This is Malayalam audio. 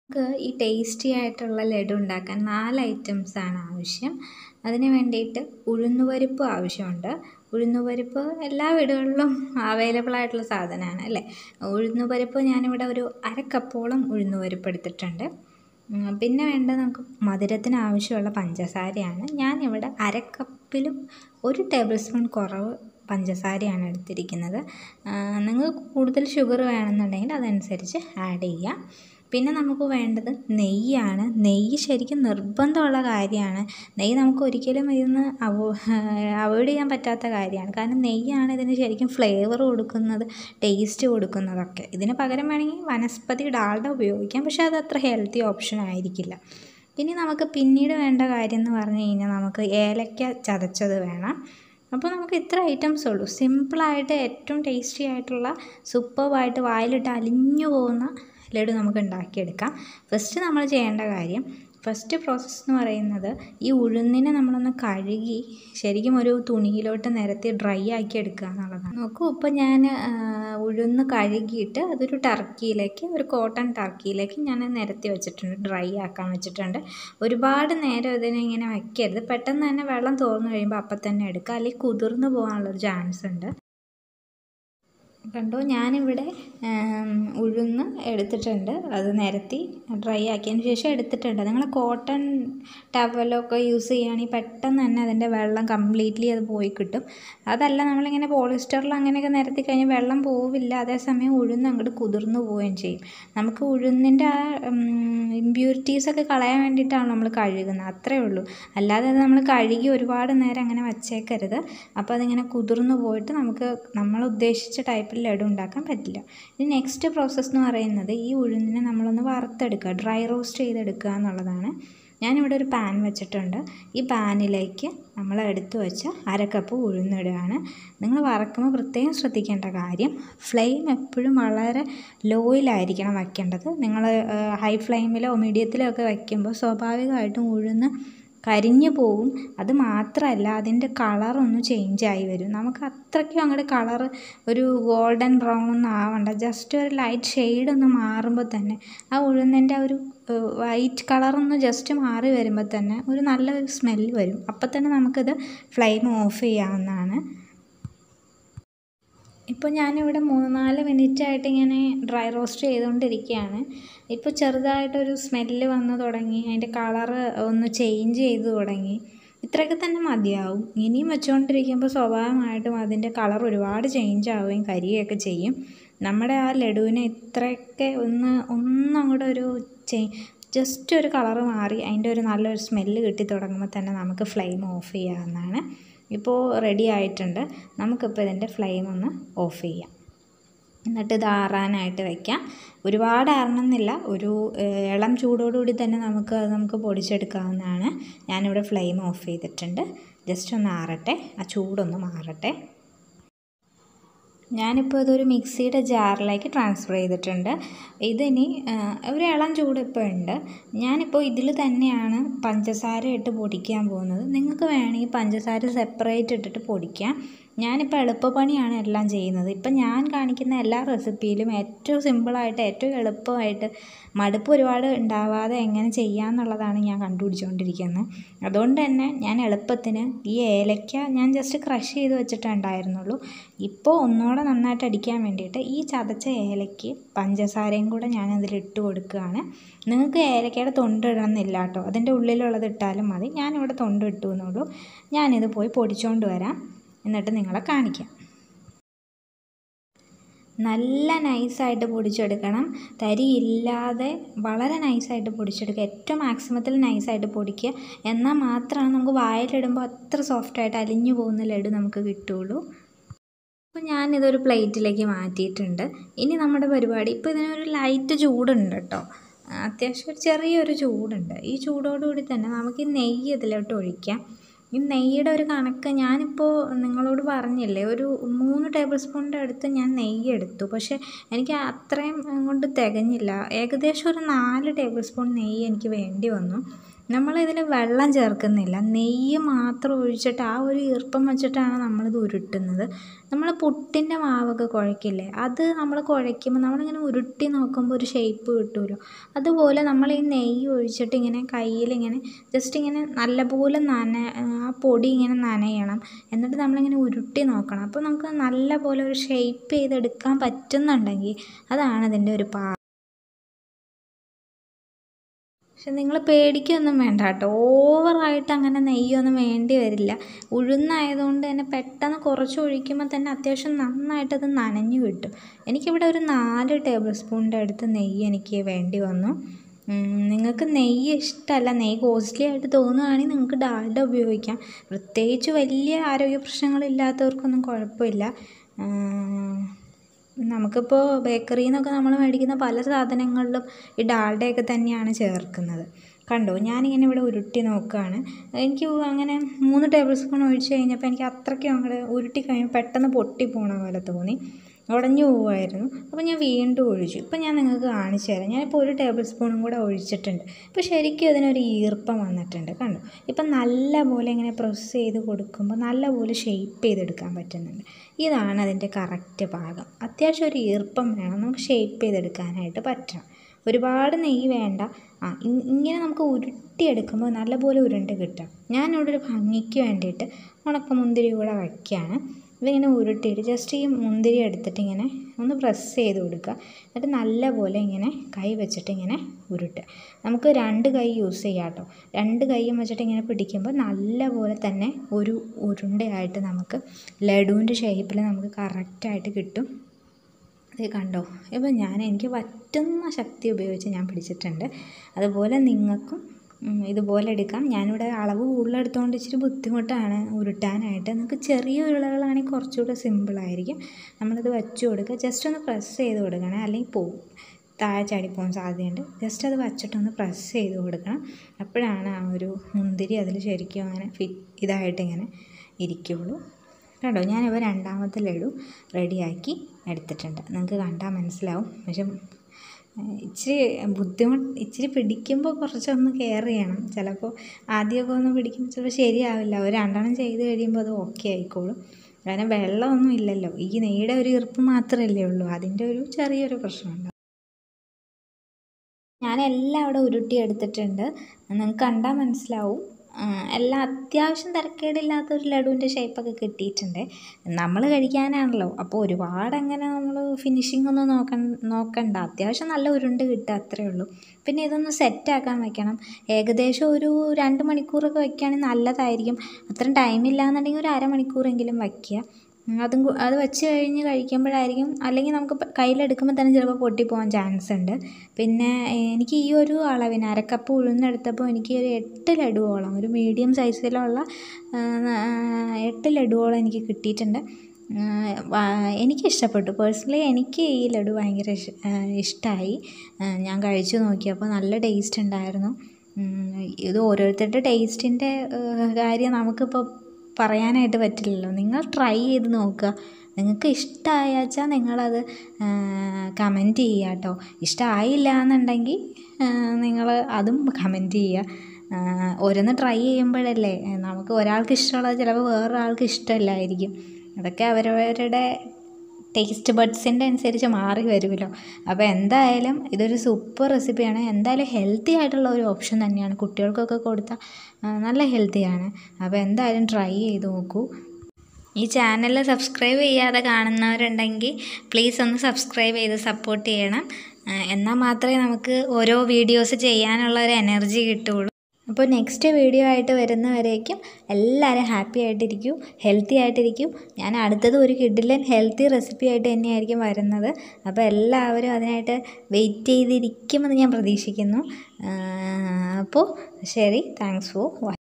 നമുക്ക് ഈ ടേസ്റ്റി ആയിട്ടുള്ള ലഡു ഉണ്ടാക്കാൻ നാല് ഐറ്റംസാണ് ആവശ്യം അതിന് വേണ്ടിയിട്ട് ഉഴുന്നുപരിപ്പ് ആവശ്യമുണ്ട് ഉഴുന്നുപരിപ്പ് എല്ലാ വീടുകളിലും അവൈലബിൾ ആയിട്ടുള്ള സാധനമാണ് അല്ലേ ഉഴുന്നുപരിപ്പ് ഞാനിവിടെ ഒരു അര കപ്പോളം ഉഴുന്നുപരിപ്പ് എടുത്തിട്ടുണ്ട് ഉം, പിന്നെ വേണ്ടത് നമുക്ക് മധുരത്തിന് ആവശ്യമുള്ള പഞ്ചസാരയാണ് ഞാനിവിടെ അര കപ്പിലും ഒരു ടേബിൾ സ്പൂൺ കുറവ് പഞ്ചസാരയാണ് എടുത്തിരിക്കുന്നത് നിങ്ങൾക്ക് കൂടുതൽ ഷുഗർ വേണമെന്നുണ്ടെങ്കിൽ അതനുസരിച്ച് ആഡ് ചെയ്യാം പിന്നെ നമുക്ക് വേണ്ടത് നെയ്യാണ് നെയ്യ് ശരിക്കും നിർബന്ധമുള്ള കാര്യമാണ് നെയ്യ് നമുക്ക് ഒരിക്കലും ഇതിന്ന് അവോ അവോയ്ഡ് ചെയ്യാൻ പറ്റാത്ത കാര്യമാണ് കാരണം നെയ്യാണ് ഇതിന് ശരിക്കും ഫ്ലേവർ കൊടുക്കുന്നത് ടേസ്റ്റ് കൊടുക്കുന്നതൊക്കെ ഇതിന് പകരം വേണമെങ്കിൽ വനസ്പതി ഡാൽഡ ഉപയോഗിക്കാം പക്ഷേ അത് അത്ര ഹെൽത്തി ഓപ്ഷൻ ആയിരിക്കില്ല ഇനി നമുക്ക് പിന്നീട് വേണ്ട കാര്യം എന്ന് പറഞ്ഞു കഴിഞ്ഞാൽ നമുക്ക് ഏലക്ക ചതച്ചത് വേണം അപ്പോൾ നമുക്ക് ഇത്ര ഐറ്റംസ് ഉള്ളൂ സിമ്പിളായിട്ട് ഏറ്റവും ടേസ്റ്റി ആയിട്ടുള്ള സൂപ്പർബായിട്ട് വായിലിട്ട് അലിഞ്ഞു പോകുന്ന ലഡു നമുക്ക് ഉണ്ടാക്കിയെടുക്കാം ഫസ്റ്റ് നമ്മൾ ചെയ്യേണ്ട കാര്യം ഫസ്റ്റ് പ്രോസസ്സ് എന്ന് പറയുന്നത് ഈ ഉഴുന്നിനെ നമ്മളൊന്ന് കഴുകി ശരിക്കും ഒരു തുണിയിലോട്ട് നിരത്തി ഡ്രൈ ആക്കി എടുക്കുക എന്നുള്ളതാണ് നോക്കൂ ഇപ്പോൾ ഞാൻ ഉഴുന്ന് കഴുകിയിട്ട് അതൊരു ടർക്കിയിലേക്ക് ഒരു കോട്ടൺ ടർക്കിയിലേക്ക് ഞാൻ നിരത്തി വെച്ചിട്ടുണ്ട് ഡ്രൈ ആക്കാൻ വെച്ചിട്ടുണ്ട് ഒരുപാട് നേരം ഇതിനെ ഇങ്ങനെ വയ്ക്കരുത് പെട്ടെന്ന് തന്നെ വെള്ളം തോർന്നു കഴിയുമ്പോൾ അപ്പം തന്നെ എടുക്കുക അല്ലെങ്കിൽ കുതിർന്നു പോകാനുള്ളൊരു ചാൻസ് ഉണ്ട് കണ്ടോ ഞാനിവിടെ ആം, ഉഴുന്ന് എടുത്തിട്ടുണ്ട് അത് നിരത്തി ഡ്രൈ ആക്കിയതിന് ശേഷം എടുത്തിട്ടുണ്ട് നിങ്ങൾ കോട്ടൺ ടവലൊക്കെ യൂസ് ചെയ്യുകയാണെങ്കിൽ പെട്ടെന്ന് തന്നെ അതിൻ്റെ വെള്ളം കംപ്ലീറ്റ്ലി അത് പോയി കിട്ടും അതല്ല നമ്മളിങ്ങനെ പോളിസ്റ്ററിൽ അങ്ങനെയൊക്കെ നിരത്തി കഴിഞ്ഞാൽ വെള്ളം പോവില്ല അതേസമയം ഉഴുന്ന് അങ്ങോട്ട് കുതിർന്നു പോവുകയും ചെയ്യും നമുക്ക് ഉഴുന്നിൻ്റെ ആ ഇമ്പ്യൂരിറ്റീസൊക്കെ കളയാൻ വേണ്ടിയിട്ടാണ് നമ്മൾ കഴുകുന്നത് അത്രേ ഉള്ളൂ അല്ലാതെ അത് നമ്മൾ കഴുകി ഒരുപാട് നേരം അങ്ങനെ വച്ചേക്കരുത് അപ്പോൾ അതിങ്ങനെ കുതിർന്നു പോയിട്ട് നമുക്ക് നമ്മൾ ഉദ്ദേശിച്ച ടൈപ്പിൽ ലഡു ഉണ്ടാക്കാൻ പറ്റില്ല ഇനി നെക്സ്റ്റ് പ്രോസസ്സ് എന്ന് പറയുന്നത് ഈ ഉഴുന്നിനെ നമ്മളൊന്ന് വറുത്തെടുക്കുക ഡ്രൈ റോസ്റ്റ് ചെയ്തെടുക്കുക എന്നുള്ളതാണ് ഞാനിവിടെ ഒരു പാൻ വെച്ചിട്ടുണ്ട് ഈ പാനിലേക്ക് നമ്മൾ എടുത്തു വെച്ച അര കപ്പ് ഉഴുന്നിടുകയാണ് നിങ്ങൾ വറക്കുമ്പോൾ പ്രത്യേകം ശ്രദ്ധിക്കേണ്ട കാര്യം ഫ്ലെയിം എപ്പോഴും വളരെ ലോയിലായിരിക്കണം വയ്ക്കേണ്ടത് നിങ്ങൾ ഹൈ ഫ്ലെയിമിലോ മീഡിയത്തിലോ ഒക്കെ വയ്ക്കുമ്പോൾ സ്വാഭാവികമായിട്ടും ഉഴുന്ന് കരിഞ്ഞു പോവും അത് മാത്രമല്ല അതിൻ്റെ കളറൊന്ന് ചേഞ്ചായി വരും നമുക്ക് അത്രയ്ക്കും അങ്ങോട്ട് കളറ് ഒരു ഗോൾഡൻ ബ്രൗൺ ഒന്നും ആവണ്ട ജസ്റ്റ് ഒരു ലൈറ്റ് ഷെയ്ഡ് ഒന്ന് മാറുമ്പോൾ തന്നെ ആ ഉഴുന്നിൻ്റെ ആ ഒരു വൈറ്റ് കളറൊന്ന് ജസ്റ്റ് മാറി വരുമ്പോൾ തന്നെ ഒരു നല്ലൊരു സ്മെല്ല് വരും അപ്പോൾ തന്നെ നമുക്കിത് ഫ്ലെയിം ഓഫ് ചെയ്യാവുന്നതാണ് ഇപ്പോൾ ഞാനിവിടെ മൂന്ന് നാല് മിനിറ്റ് ആയിട്ട് ഇങ്ങനെ ഡ്രൈ റോസ്റ്റ് ചെയ്തുകൊണ്ടിരിക്കുകയാണ് ഇപ്പോൾ ചെറുതായിട്ടൊരു സ്മെല്ല് വന്ന് തുടങ്ങി അതിൻ്റെ കളറ് ഒന്ന് ചേഞ്ച് ചെയ്ത് തുടങ്ങി ഇത്രയൊക്കെ തന്നെ മതിയാവും ഇനിയും വെച്ചുകൊണ്ടിരിക്കുമ്പോൾ സ്വാഭാവികമായിട്ടും അതിൻ്റെ കളർ ഒരുപാട് ചേഞ്ച് ആവുകയും കരിയുകയൊക്കെ ചെയ്യും നമ്മുടെ ആ ലഡുവിനെ ഇത്രയൊക്കെ ഒന്ന് ഒന്നങ്ങോട്ട് ഒരു ചേ ജസ്റ്റ് ഒരു കളറ് മാറി അതിൻ്റെ ഒരു നല്ലൊരു സ്മെല്ല് കിട്ടി തുടങ്ങുമ്പോൾ തന്നെ നമുക്ക് ഫ്ലെയിം ഓഫ് ചെയ്യാവുന്നതാണ് ഇപ്പോൾ റെഡി ആയിട്ടുണ്ട് നമുക്കിപ്പോൾ ഇതിൻ്റെ ഫ്ലെയിം ഒന്ന് ഓഫ് ചെയ്യാം എന്നിട്ട് ഇത് ആറാനായിട്ട് വയ്ക്കാം ഒരുപാട് ആറണമെന്നില്ല ഒരു ഏഹ്, ഇളം ചൂടോടുകൂടി തന്നെ നമുക്ക് അത് നമുക്ക് പൊടിച്ചെടുക്കാവുന്നതാണ് ഞാനിവിടെ ഫ്ലെയിം ഓഫ് ചെയ്തിട്ടുണ്ട് ജസ്റ്റ് ഒന്ന് ആറട്ടെ ആ ചൂടൊന്ന് മാറട്ടെ ഞാനിപ്പോൾ ഇതൊരു മിക്സിയുടെ ജാറിലേക്ക് ട്രാൻസ്ഫർ ചെയ്തിട്ടുണ്ട് ഇതിനി ആ, ഒരു ഇളം ചൂട് ഇപ്പോൾ ഉണ്ട് ഞാനിപ്പോൾ ഇതിൽ തന്നെയാണ് പഞ്ചസാര ഇട്ട് പൊടിക്കാൻ പോകുന്നത് നിങ്ങൾക്ക് വേണമെങ്കിൽ പഞ്ചസാര സെപ്പറേറ്റ് ഇട്ടിട്ട് പൊടിക്കാം ഞാനിപ്പോൾ എളുപ്പപ്പണിയാണ് എല്ലാം ചെയ്യുന്നത് ഇപ്പം ഞാൻ കാണിക്കുന്ന എല്ലാ റെസിപ്പിയിലും ഏറ്റവും സിമ്പിളായിട്ട് ഏറ്റവും എളുപ്പമായിട്ട് മടുപ്പ് ഒരുപാട് ഉണ്ടാവാതെ എങ്ങനെ ചെയ്യാമെന്നുള്ളതാണ് ഞാൻ കണ്ടുപിടിച്ചുകൊണ്ടിരിക്കുന്നത് അതുകൊണ്ട് തന്നെ ഞാൻ എളുപ്പത്തിന് ഈ ഏലക്ക ഞാൻ ജസ്റ്റ് ക്രഷ് ചെയ്ത് വെച്ചിട്ടുണ്ടായിരുന്നുള്ളൂ ഇപ്പോൾ ഒന്നുകൂടെ നന്നായിട്ട് അടിക്കാൻ വേണ്ടിയിട്ട് ഈ ചതച്ച ഏലയ്ക്ക് പഞ്ചസാരയും കൂടെ ഞാൻ അതിൽ ഇട്ട് കൊടുക്കുകയാണ് നിങ്ങൾക്ക് ഏലക്കയുടെ തൊണ്ട് ഇടണമെന്നില്ല കേട്ടോ അതിൻ്റെ ഉള്ളിലുള്ളത് ഇട്ടാലും മതി ഞാനിവിടെ തൊണ്ട് ഇട്ടു എന്നുള്ളൂ ഞാനിത് പോയി പൊടിച്ചുകൊണ്ട് വരാം എന്നിട്ട് നിങ്ങളെ കാണിക്കാം നല്ല നൈസായിട്ട് പൊടിച്ചെടുക്കണം തരി ഇല്ലാതെ വളരെ നൈസായിട്ട് പൊടിച്ചെടുക്കുക ഏറ്റവും മാക്സിമത്തിൽ നൈസായിട്ട് പൊടിക്കുക എന്നാൽ മാത്രമാണ് നമുക്ക് വായിലിടുമ്പോൾ അത്ര സോഫ്റ്റായിട്ട് അലിഞ്ഞു പോകുന്ന ലഡു നമുക്ക് കിട്ടുള്ളൂ അപ്പോൾ ഞാനിതൊരു പ്ലേറ്റിലേക്ക് മാറ്റിയിട്ടുണ്ട് ഇനി നമ്മുടെ പരിപാടി ഇപ്പോൾ ഇതിനൊരു ലൈറ്റ് ചൂടുണ്ട് കേട്ടോ അത്യാവശ്യം ഒരു ചെറിയൊരു ചൂടുണ്ട് ഈ ചൂടോടുകൂടി തന്നെ നമുക്ക് ഈ നെയ്യ് ഇതിലോട്ട് ഒഴിക്കാം ഈ നെയ്യുടെ ഒരു കണക്ക് ഞാനിപ്പോൾ നിങ്ങളോട് പറഞ്ഞില്ലേ ഒരു മൂന്ന് ടേബിൾ സ്പൂണിൻ്റെ അടുത്ത് ഞാൻ നെയ്യ് എടുത്തു പക്ഷേ എനിക്ക് അത്രയും കൊണ്ട് തികഞ്ഞില്ല ഏകദേശം ഒരു നാല് ടേബിൾ സ്പൂൺ നെയ്യ് എനിക്ക് വേണ്ടി വന്നു നമ്മളിതിൽ വെള്ളം ചേർക്കുന്നില്ല നെയ്യ് മാത്രം ഒഴിച്ചിട്ട് ആ ഒരു ഈർപ്പം വെച്ചിട്ടാണ് നമ്മളിത് ഉരുട്ടുന്നത് നമ്മൾ പുട്ടിൻ്റെ മാവൊക്കെ കുഴക്കില്ലേ അത് നമ്മൾ കുഴയ്ക്കുമ്പോൾ നമ്മളിങ്ങനെ ഉരുട്ടി നോക്കുമ്പോൾ ഒരു ഷേപ്പ് കിട്ടുമല്ലോ അതുപോലെ നമ്മൾ ഈ നെയ്യ് ഒഴിച്ചിട്ട് ഇങ്ങനെ കയ്യിലിങ്ങനെ ജസ്റ്റ് ഇങ്ങനെ നല്ലപോലെ നന ആ പൊടി ഇങ്ങനെ നനയണം എന്നിട്ട് നമ്മളിങ്ങനെ ഉരുട്ടി നോക്കണം അപ്പോൾ നമുക്ക് നല്ലപോലെ ഒരു ഷേപ്പ് ചെയ്തെടുക്കാൻ പറ്റുന്നുണ്ടെങ്കിൽ അതാണ് ഇതിൻ്റെ ഒരു പാ പക്ഷെ നിങ്ങൾ പേടിക്കൊന്നും വേണ്ട കേട്ടോ ഓവറായിട്ട് അങ്ങനെ നെയ്യൊന്നും വേണ്ടി വരില്ല ഉഴുന്നായതുകൊണ്ട് തന്നെ പെട്ടെന്ന് കുറച്ച് ഒഴിക്കുമ്പോൾ തന്നെ അത്യാവശ്യം നന്നായിട്ടത് നനഞ്ഞു കിട്ടും എനിക്കിവിടെ ഒരു നാല് ടേബിൾ സ്പൂണിൻ്റെ അടുത്ത് നെയ്യ് എനിക്ക് വേണ്ടി വന്നു നിങ്ങൾക്ക് നെയ്യ് ഇഷ്ടമല്ല നെയ്യ് കോസ്റ്റ്ലി ആയിട്ട് തോന്നുകയാണെങ്കിൽ നിങ്ങൾക്ക് ഡാൽഡ ഉപയോഗിക്കാം പ്രത്യേകിച്ച് വലിയ ആരോഗ്യ പ്രശ്നങ്ങളില്ലാത്തവർക്കൊന്നും കുഴപ്പമില്ല നമുക്കിപ്പോൾ ബേക്കറിയിൽ നിന്നൊക്കെ നമ്മൾ മേടിക്കുന്ന പല സാധനങ്ങളിലും ഈ ഡാൽഡയൊക്കെ തന്നെയാണ് ചേർക്കുന്നത് കണ്ടോ ഞാനിങ്ങനെ ഇവിടെ ഉരുട്ടി നോക്കുകയാണ് എനിക്ക് അങ്ങനെ മൂന്ന് ടേബിൾ സ്പൂൺ ഒഴിച്ച് കഴിഞ്ഞപ്പോൾ എനിക്ക് അത്രയ്ക്കും അങ്ങോട്ട് ഉരുട്ടി കഴിയുമ്പോൾ പെട്ടെന്ന് പൊട്ടി പോണ പോലെ തോന്നി ഉടഞ്ഞു പോവുമായിരുന്നു അപ്പോൾ ഞാൻ വീണ്ടും ഒഴിച്ചു ഇപ്പം ഞാൻ നിങ്ങൾക്ക് കാണിച്ചു തരാം ഞാനിപ്പോൾ ഒരു ടേബിൾ സ്പൂണും കൂടെ ഒഴിച്ചിട്ടുണ്ട് ഇപ്പോൾ ശരിക്കും അതിനൊരു ഈർപ്പം വന്നിട്ടുണ്ട് കണ്ടോ ഇപ്പം നല്ല പോലെ ഇങ്ങനെ പ്രസ് ചെയ്ത് കൊടുക്കുമ്പോൾ നല്ലപോലെ ഷേപ്പ് ചെയ്തെടുക്കാൻ പറ്റുന്നുണ്ട് ഇതാണ് അതിൻ്റെ കറക്റ്റ് പാകം അത്യാവശ്യം ഒരു ഈർപ്പം വേണം നമുക്ക് ഷേപ്പ് ചെയ്തെടുക്കാനായിട്ട് പറ്റണം ഒരുപാട് നെയ്യ് വേണ്ട ആ ഇങ്ങനെ നമുക്ക് ഉരുട്ടിയെടുക്കുമ്പോൾ നല്ലപോലെ ഉരുണ്ട് കിട്ടും ഞാനിവിടെ ഒരു ഭംഗിക്ക് വേണ്ടിയിട്ട് ഉണക്കമുന്തിരി കൂടെ വയ്ക്കുകയാണ് ഇതിങ്ങനെ ഉരുട്ടിയിട്ട് ജസ്റ്റ് ഈ മുന്തിരി എടുത്തിട്ട് ഇങ്ങനെ ഒന്ന് പ്രസ് ചെയ്ത് കൊടുക്കുക എന്നിട്ട് നല്ലപോലെ ഇങ്ങനെ കൈ വെച്ചിട്ട് ഇങ്ങനെ ഉരുട്ടുക നമുക്ക് രണ്ട് കൈ യൂസ് ചെയ്യാം കേട്ടോ രണ്ട് കൈയും വെച്ചിട്ട് ഇങ്ങനെ പിടിക്കുമ്പോൾ നല്ലപോലെ തന്നെ ഒരു ഉരുണ്ടയായിട്ട് നമുക്ക് ലഡുവിൻ്റെ ഷേപ്പിൽ നമുക്ക് കറക്റ്റായിട്ട് കിട്ടും ഇത് കണ്ടോ ഇപ്പം ഞാൻ എനിക്ക് പറ്റുന്ന ശക്തി ഉപയോഗിച്ച് ഞാൻ പിടിച്ചിട്ടുണ്ട് അതുപോലെ നിങ്ങൾക്കും ഇതുപോലെ എടുക്കാം ഞാനിവിടെ അളവ് കൂടുതലെടുത്തുകൊണ്ട് ഇച്ചിരി ബുദ്ധിമുട്ടാണ് ഉരുട്ടാനായിട്ട് നിങ്ങൾക്ക് ചെറിയ ഉരുളകളാണെങ്കിൽ കുറച്ചുകൂടെ സിമ്പിളായിരിക്കും നമ്മളിത് വെച്ച് കൊടുക്കുക ജസ്റ്റ് ഒന്ന് പ്രസ് ചെയ്ത് കൊടുക്കണേ അല്ലെങ്കിൽ പോവും താഴെ ചാടിപ്പോകാൻ സാധ്യതയുണ്ട് ജസ്റ്റ് അത് വച്ചിട്ടൊന്ന് പ്രസ് ചെയ്ത് കൊടുക്കണം അപ്പോഴാണ് ആ ഒരു മുന്തിരി അതിൽ ശരിക്കും അങ്ങനെ ഫിറ്റ് ഇതായിട്ട് ഇങ്ങനെ ഇരിക്കുകയുള്ളൂ കണ്ടോ ഞാനിപ്പോൾ രണ്ടാമത്തെ ലഡു റെഡിയാക്കി എടുത്തിട്ടുണ്ട് നിങ്ങൾക്ക് കണ്ടാൽ മനസ്സിലാവും പക്ഷെ ഇച്ചിരി ബുദ്ധിമുട്ട് ഇച്ചിരി പിടിക്കുമ്പോൾ കുറച്ചൊന്ന് കെയർ ചെയ്യണം ചിലപ്പോൾ ആദ്യമൊക്കെ ഒന്ന് പിടിക്കുമ്പോൾ ചിലപ്പോൾ ശരിയാവില്ല ഒരു രണ്ടെണ്ണം ചെയ്ത് കഴിയുമ്പോൾ അത് ഓക്കെ ആയിക്കോളും കാരണം വെള്ളമൊന്നും ഇല്ലല്ലോ ഈ നെയ്യുടെ ഒരു ഈർപ്പ് മാത്രമല്ലേ ഉള്ളൂ അതിൻ്റെ ഒരു ചെറിയൊരു പ്രശ്നമുണ്ട് ഞാൻ എല്ലാം അവിടെ ഉരുട്ടി എടുത്തിട്ടുണ്ട് നിങ്ങൾക്ക് കണ്ടാൽ മനസ്സിലാവും എല്ലാം അത്യാവശ്യം തരക്കേടില്ലാത്ത ഒരു ലഡുവിൻ്റെ ഷേപ്പൊക്കെ കിട്ടിയിട്ടുണ്ട് നമ്മൾ കഴിക്കാനാണല്ലോ അപ്പോൾ ഒരുപാട് അങ്ങനെ നമ്മൾ ഫിനിഷിംഗ് ഒന്നും നോക്ക നോക്കണ്ട അത്യാവശ്യം നല്ല ഉരുണ്ട് കിട്ടുക അത്രയേ ഉള്ളൂ പിന്നെ ഇതൊന്ന് സെറ്റാക്കാൻ വെക്കണം ഏകദേശം ഒരു രണ്ട് മണിക്കൂറൊക്കെ വയ്ക്കുകയാണെങ്കിൽ നല്ലതായിരിക്കും അത്രയും ടൈമില്ല എന്നുണ്ടെങ്കിൽ ഒരു അരമണിക്കൂറെങ്കിലും വയ്ക്കുക അതും അത് വെച്ച് കഴിഞ്ഞ് കഴിക്കുമ്പോഴായിരിക്കും അല്ലെങ്കിൽ നമുക്ക് കയ്യിലെടുക്കുമ്പോൾ തന്നെ ചിലപ്പോൾ പൊട്ടിപ്പോകാൻ ചാൻസ് ഉണ്ട് പിന്നെ എനിക്ക് ഈ ഒരു അളവിന് അരക്കപ്പ് ഉഴുന്നെടുത്തപ്പോൾ എനിക്ക് ഒരു എട്ട് ലഡുവോളം ഒരു മീഡിയം സൈസിലുള്ള എട്ട് ലഡുവോളം എനിക്ക് കിട്ടിയിട്ടുണ്ട് എനിക്ക് ഇഷ്ടപ്പെട്ടു പേഴ്സണലി എനിക്ക് ഈ ലഡു ഭയങ്കര ഇഷ്ടമായി ഞാൻ കഴിച്ചു നോക്കിയപ്പോൾ നല്ല ടേസ്റ്റ് ഉണ്ടായിരുന്നു ഇത് ഓരോരുത്തരുടെ ടേസ്റ്റിൻ്റെ കാര്യം നമുക്കിപ്പോൾ പറയാനായിട്ട് പറ്റില്ലല്ലോ നിങ്ങൾ ട്രൈ ചെയ്ത് നോക്കുക നിങ്ങൾക്ക് ഇഷ്ടമായാച്ചാൽ നിങ്ങളത് കമൻറ്റ് ചെയ്യുക കേട്ടോ ഇഷ്ടമായില്ല എന്നുണ്ടെങ്കിൽ നിങ്ങൾ അതും കമൻറ്റ് ചെയ്യുക ഓരോന്ന് ട്രൈ ചെയ്യുമ്പോഴല്ലേ നമുക്ക് ഒരാൾക്ക് ഇഷ്ടമുള്ളത് ചിലപ്പോൾ വേറൊരാൾക്ക് ഇഷ്ടമല്ലായിരിക്കും അതൊക്കെ അവരവരുടെ ടേസ്റ്റ് ബഡ്സിൻ്റെ അനുസരിച്ച് മാറി വരുമല്ലോ അപ്പോൾ എന്തായാലും ഇതൊരു സൂപ്പർ റെസിപ്പിയാണ് എന്തായാലും ഹെൽത്തി ആയിട്ടുള്ള ഒരു ഓപ്ഷൻ തന്നെയാണ് കുട്ടികൾക്കൊക്കെ കൊടുത്താൽ നല്ല ഹെൽത്തിയാണ് അപ്പോൾ എന്തായാലും ട്രൈ ചെയ്ത് നോക്കൂ ഈ ചാനൽ സബ്സ്ക്രൈബ് ചെയ്യാതെ കാണുന്നവരുണ്ടെങ്കിൽ പ്ലീസ് ഒന്ന് സബ്സ്ക്രൈബ് ചെയ്ത് സപ്പോർട്ട് ചെയ്യണം എന്നാൽ മാത്രമേ നമുക്ക് ഓരോ വീഡിയോസ് ചെയ്യാനുള്ള ഒരു എനർജി കിട്ടുള്ളൂ അപ്പോൾ നെക്സ്റ്റ് വീഡിയോ ആയിട്ട് വരുന്നവരേക്കും എല്ലാവരും ഹാപ്പി ആയിട്ടിരിക്കൂ ഹെൽത്തി ആയിട്ടിരിക്കൂ ഞാൻ അടുത്തത് ഒരു കിഡിലൻ ഹെൽത്തി റെസിപ്പി ആയിട്ട് തന്നെയായിരിക്കും വരുന്നത് അപ്പോൾ എല്ലാവരും അതിനായിട്ട് വെയിറ്റ് ചെയ്തിരിക്കുമെന്ന് ഞാൻ പ്രതീക്ഷിക്കുന്നു അപ്പോൾ ശരി താങ്ക്സ് ഫോർ